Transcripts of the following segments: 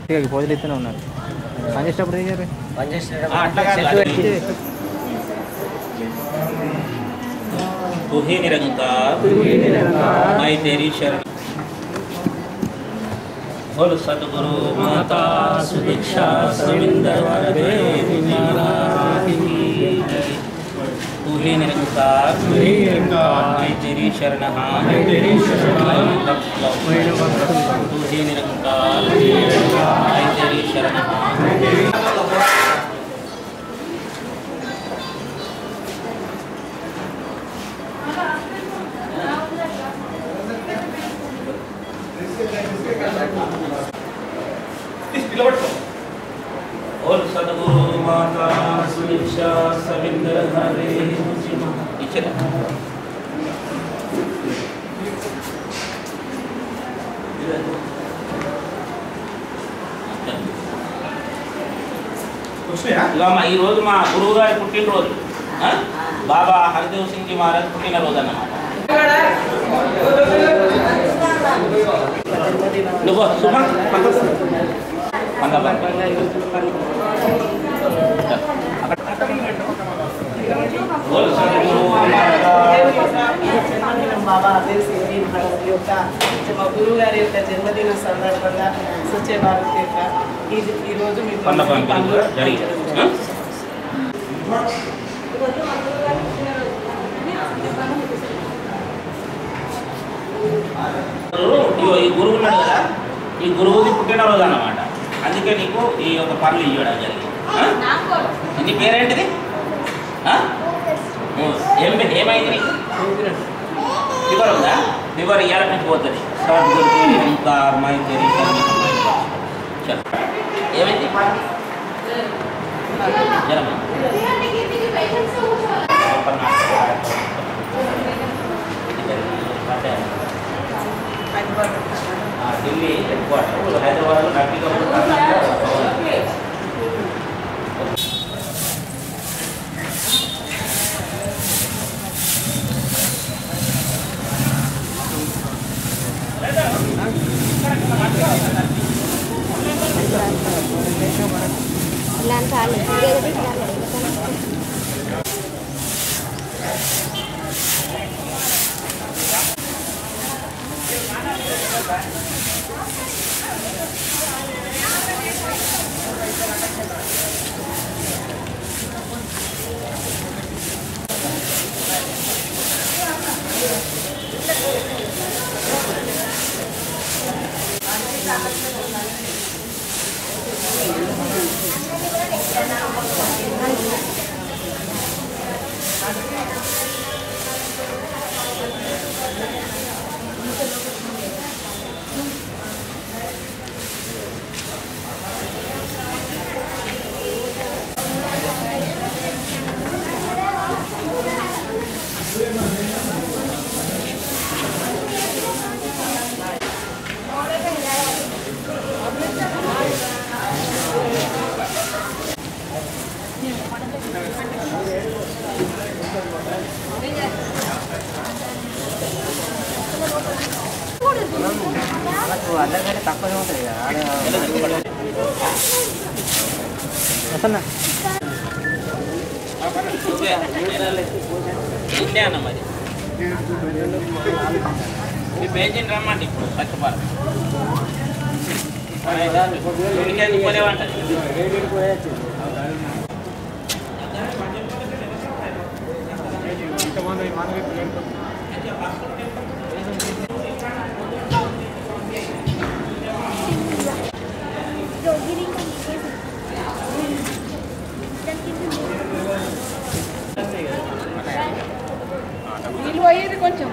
ఇక పోజులు ఇస్తూనే ఉన్నారు పని చేసేటప్పుడు ఏం చేయాలి ఆ, అట్లా కాదు, అది तू ही निरंकार मैं तेरी शरण बोल सतगुरु माता सुदीक्षा सविंदर वरदेवी महाराज की जय। तू ही निरंकार मैं तेरी शरण मैं तेरी शरण तू ही निरंकार मैं तेरी शरण और सदगुरु माता सुदीक्षा सविंदर हरे इचरा ఇక మా ఈ రోజు మా గురువు గారి పుట్టినరోజు ఆ? బాబా హరిదేవ్ సింగ్ జీ మహారాజ్ పుట్టినరోజు అన్నమాట నువ్వు సుమా పంద బోల్ సద్గురు మాతా జన్మదినం బాబా అదే సింగి మహారాజ్ యొక్క మా గురువు గారి యొక్క జన్మదిన సందర్భంగా స్వచ్ఛ భారత్ యొక్క ఈ ఈ రోజు మీకు పండ్ల పంపిణీ పండ్లు కూడా జరిగింది ఆ? ఇగో ఈ గురువు ఉన్నాడు కదా ఈ గురువుది పుట్టినరోజు అన్నమాట అందుకే నీకు ఈ యొక్క పనులు ఇవ్వడం జరిగింది ఆ? నీ పేరేంటిది ఆ? ఓ, ఏం పే- ఏమైంది నీకు ఫీవర్ ఉందా ఫీవర్ ఇయ్యాల నుంచి పోతుంది సద్గురు ఇంకా అమ్మాయి తెరి చల్ ఏమైంది జ్వరమా ఆ, ఢిల్లీ హెడ్ క్వార్టర్ హైదరాబాద్లో నటిగా ఇలాంటి వాళ్ళు ఇంకేది ఇలాంటి మనకు అందరికంటే తక్కువనే ఉంటుంది కదా ఆడ వస్తున్నా ఇంతే అన్న మరి మీ పేజీని రమ్మండి ఇప్పుడు కష్టపడ ఇంకెందుకు పోలేవంటది నీళ్ళు పోయేది కొంచెం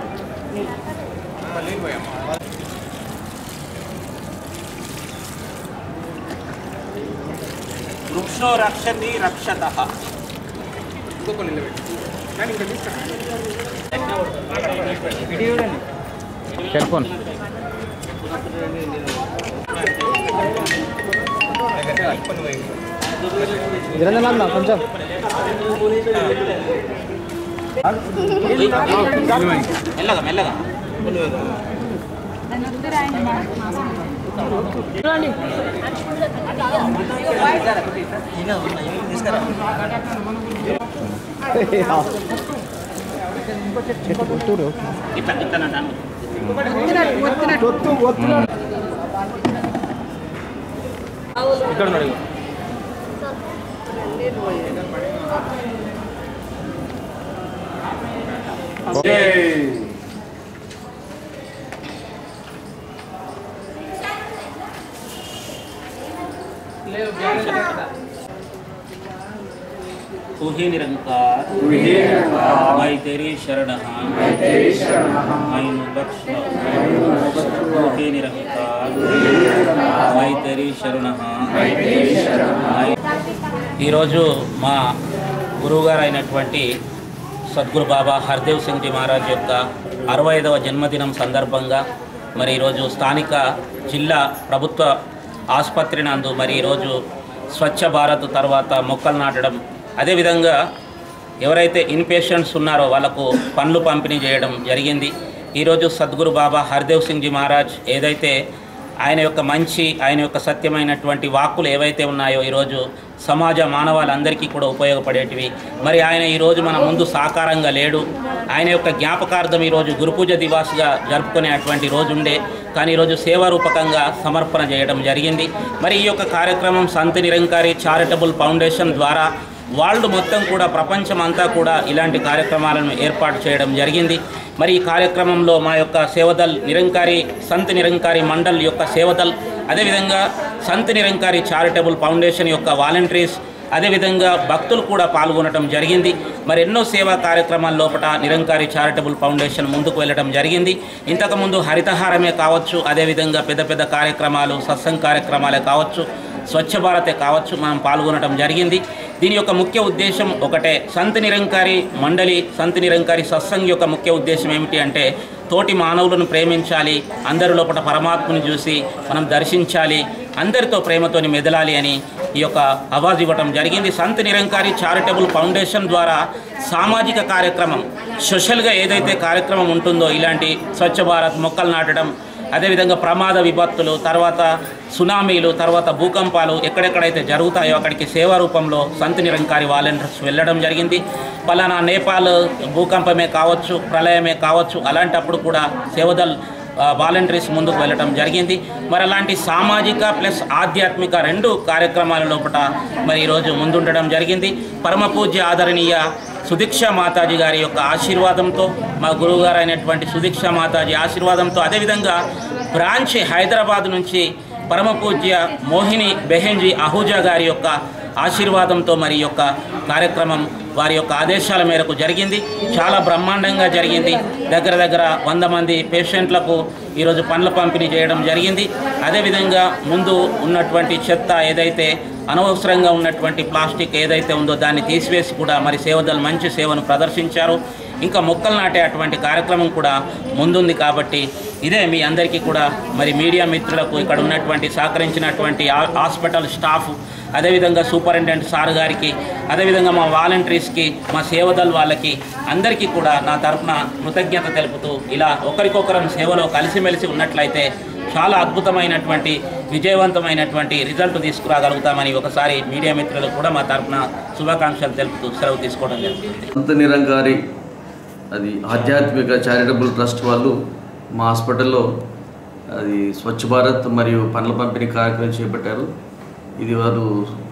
వృక్షో రక్షతి రక్షత ఇటు చూడండి సెల్ ఫోన్ నిరంజన్ అన్న కొంచెం మెల్లగా మెల్లగా దాని వద్దు రాయండి మా- మా ఇట్లా ఇట్లా దాన్ని ఇక్కడ ఉన్నాడు ఇగో. तू ही निरंकार मैं तेरी शरण हाँ मैं बख्श तू ही निरंकार मैं तेरी శరణ ఈరోజు మా గురువుగారు అయినటువంటి సద్గురు బాబా హర్దేవ్ సింగ్ జీ మహారాజ్ యొక్క అరవై ఐదవ జన్మదినం సందర్భంగా మరి ఈరోజు స్థానిక జిల్లా ప్రభుత్వ ఆసుపత్రి నందు మరి ఈరోజు స్వచ్ఛ భారత్ తర్వాత మొక్కలు నాటడం అదేవిధంగా ఎవరైతే ఇన్పేషెంట్స్ ఉన్నారో వాళ్ళకు పండ్లు పంపిణీ చేయడం జరిగింది ఈరోజు సద్గురు బాబా హర్దేవ్ సింగ్ జీ మహారాజ్ ఏదైతే ఆయన యొక్క మంచి ఆయన యొక్క సత్యమైనటువంటి వాక్కులు ఏవైతే ఉన్నాయో ఈరోజు సమాజ మానవాళందరికీ కూడా ఉపయోగపడేటివి మరి ఆయన ఈరోజు మన ముందు సాకారంగా లేడు ఆయన యొక్క జ్ఞాపకార్థం ఈరోజు గురుపూజ దివాస్గా జరుపుకునేటువంటి రోజు ఉండే కానీ ఈరోజు సేవారూపకంగా సమర్పణ చేయడం జరిగింది మరి ఈ యొక్క కార్యక్రమం సంత నిరంకారి చారిటబుల్ ఫౌండేషన్ ద్వారా వరల్డ్ మొత్తం కూడా ప్రపంచం అంతా కూడా ఇలాంటి కార్యక్రమాలను ఏర్పాటు చేయడం జరిగింది మరి ఈ కార్యక్రమంలో మా యొక్క సేవదల్ నిరంకారి సంత్ నిరంకారి మండల్ యొక్క సేవదల్ అదేవిధంగా సంత్ నిరంకారి చారిటబుల్ ఫౌండేషన్ యొక్క వాలంటీర్స్ అదేవిధంగా భక్తులు కూడా పాల్గొనడం జరిగింది మరి ఎన్నో సేవా కార్యక్రమాల లోపల నిరంకారి చారిటబుల్ ఫౌండేషన్ ముందుకు వెళ్ళడం జరిగింది ఇంతకుముందు హరితహారమే కావచ్చు అదేవిధంగా పెద్ద పెద్ద కార్యక్రమాలు సత్సంగ్ కార్యక్రమాలే కావచ్చు స్వచ్ఛ భారతే కావచ్చు మనం పాల్గొనడం జరిగింది దీని యొక్క ముఖ్య ఉద్దేశం ఒకటే సంత్ నిరంకారి మండలి సంత్ నిరంకారి సత్సంగ్ యొక్క ముఖ్య ఉద్దేశం ఏమిటి అంటే తోటి మానవులను ప్రేమించాలి అందరి లోపల పరమాత్మని చూసి మనం దర్శించాలి అందరితో ప్రేమతోని మెదలాలి అని ఈ యొక్క అవాజ్ ఇవ్వటం జరిగింది సంత్ నిరంకారి చారిటబుల్ ఫౌండేషన్ ద్వారా సామాజిక కార్యక్రమం సోషల్గా ఏదైతే కార్యక్రమం ఉంటుందో ఇలాంటి స్వచ్ఛ భారత్ మొక్కలు నాటడం అదేవిధంగా ప్రమాద విపత్తులు తర్వాత సునామీలు తర్వాత భూకంపాలు ఎక్కడెక్కడైతే జరుగుతాయో అక్కడికి సేవా రూపంలో సంత్ నిరంకారి వాలంటీర్స్ వెళ్ళడం జరిగింది పలానా నేపాల్ భూకంపమే కావచ్చు ప్రళయమే కావచ్చు అలాంటప్పుడు కూడా సేవదల్ ఆ, వాలంటీర్స్ ముందుకు వెళ్ళడం జరిగింది మరి అలాంటి సామాజిక ప్లస్ ఆధ్యాత్మిక రెండు కార్యక్రమాల లోపల మరి ఈరోజు ముందుండడం జరిగింది పరమ పూజ్య ఆదరణీయ సుదీక్ష మాతాజీ గారి యొక్క ఆశీర్వాదంతో మా గురువుగారు అయినటువంటి సుదీక్ష మాతాజీ ఆశీర్వాదంతో అదేవిధంగా బ్రాంచ్ హైదరాబాద్ నుంచి పరమ పూజ్య మోహిని బెహెంజీ అహూజా గారి యొక్క ఆశీర్వాదంతో మరి ఈ యొక్క కార్యక్రమం వారి యొక్క ఆదేశాల మేరకు జరిగింది చాలా బ్రహ్మాండంగా జరిగింది దగ్గర దగ్గర వంద మంది పేషెంట్లకు ఈరోజు పండ్ల పంపిణీ చేయడం జరిగింది అదేవిధంగా ముందు ఉన్నటువంటి చెత్త ఏదైతే అనవసరంగా ఉన్నటువంటి ప్లాస్టిక్ ఏదైతే ఉందో దాన్ని తీసివేసి కూడా మరి సేవదలు మంచి సేవను ప్రదర్శించారు ఇంకా మొక్కలు నాటే అటువంటి కార్యక్రమం కూడా ముందుంది కాబట్టి ఇదే మీ అందరికీ కూడా మరి మీడియా మిత్రులకు ఇక్కడ ఉన్నటువంటి సహకరించినటువంటి హా- హాస్పిటల్ స్టాఫ్ అదేవిధంగా సూపరింటెండెంట్ సార్ గారికి అదేవిధంగా మా వాలంటీర్స్కి మా సేవదల్ వాళ్ళకి అందరికీ కూడా నా తరఫున కృతజ్ఞత తెలుపుతూ ఇలా ఒకరికొకరం సేవలో కలిసిమెలిసి ఉన్నట్లయితే చాలా అద్భుతమైనటువంటి విజయవంతమైనటువంటి రిజల్ట్ తీసుకురాగలుగుతామని ఒకసారి మీడియా మిత్రులకు కూడా మా తరఫున శుభాకాంక్షలు తెలుపుతూ సెలవు తీసుకోవడం జరుగుతుంది సంత నిరంకారి అది ఆధ్యాత్మిక చారిటబుల్ ట్రస్ట్ వాళ్ళు మా హాస్పిటల్లో అది స్వచ్ఛ భారత్ మరియు పండ్ల పంపిణీ కార్యక్రమం చేపట్టారు ఇది వారు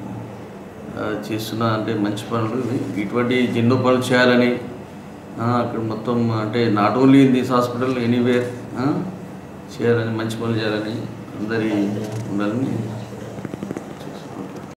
ఆ, చేస్తున్న అంటే మంచి పనులు ఇవి. ఇటువంటి ఎన్నో పనులు చేయాలని ఆ, అక్కడ మొత్తం అంటే not only in this hospital anywhere చేయాలని మంచి పనులు చేయాలని అందరి ఉండాలని